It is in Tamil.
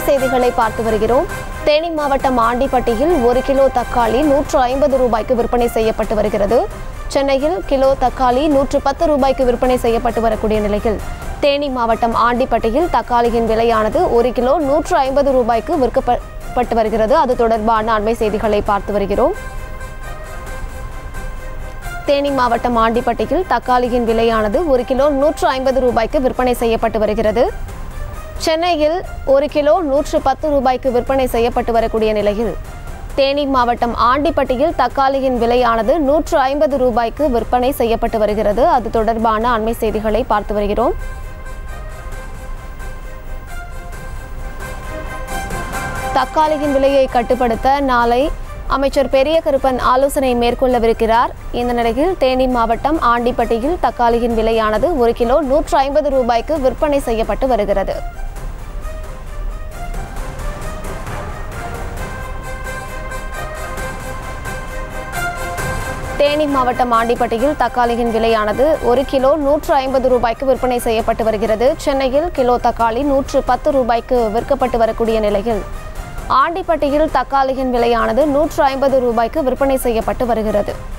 செய்திகளை பார்த்து வருகிறோம் தேனி மாவட்டம் ஆண்டிப்பட்டியில் ஒரு கிலோ தக்காளி நூற்று ஐம்பது ரூபாய்க்கு விற்பனை செய்யப்பட்டு வருகிறது சென்னையில் கிலோ தக்காளி நூற்று பத்து ரூபாய்க்கு விற்பனை செய்யப்பட்டு வரக்கூடிய நிலையில் தேனி மாவட்டம் ஆண்டிப்பட்டியில் தக்காளியின் விலையானது ஒரு கிலோ நூற்று ஐம்பது ரூபாய்க்கு விற்கப்பட்டு வருகிறது அது தொடர்பான அண்மை செய்திகளை பார்த்து வருகிறோம் தேனி மாவட்டம் ஆண்டிப்பட்டியில் தக்காளியின் விலையானது ஒரு கிலோ நூற்று ஐம்பது ரூபாய்க்கு விற்பனை செய்யப்பட்டு வருகிறது சென்னையில் ஒரு கிலோ நூற்று பத்து ரூபாய்க்கு விற்பனை செய்யப்பட்டு வரக்கூடிய நிலையில் தேனி மாவட்டம் ஆண்டிப்பட்டியில் தக்காளியின் விலையானது நூற்று ஐம்பது ரூபாய்க்கு விற்பனை செய்யப்பட்டு வருகிறது அது தொடர்பான அண்மை செய்திகளை பார்த்து வருகிறோம் தக்காளியின் விலையை கட்டுப்படுத்த நாளை அமைச்சர் பெரிய கருப்பன் ஆலோசனை மேற்கொள்ளவிருக்கிறார் இந்த நிலையில் தேனி மாவட்டம் ஆண்டிப்பட்டியில் தக்காளியின் விலையானது ஒரு கிலோ நூற்று ஐம்பது ரூபாய்க்கு விற்பனை செய்யப்பட்டு வருகிறது தேனி மாவட்டம் ஆண்டிப்பட்டியில் தக்காளியின் விலையானது ஒரு கிலோ நூற்று ஐம்பது ரூபாய்க்கு விற்பனை செய்யப்பட்டு வருகிறது சென்னையில் கிலோ தக்காளி நூற்று பத்து ரூபாய்க்கு விற்கப்பட்டு வரக்கூடிய நிலையில் ஆண்டிப்பட்டியில் தக்காளியின் விலையானது நூற்று ஐம்பது ரூபாய்க்கு விற்பனை செய்யப்பட்டு வருகிறது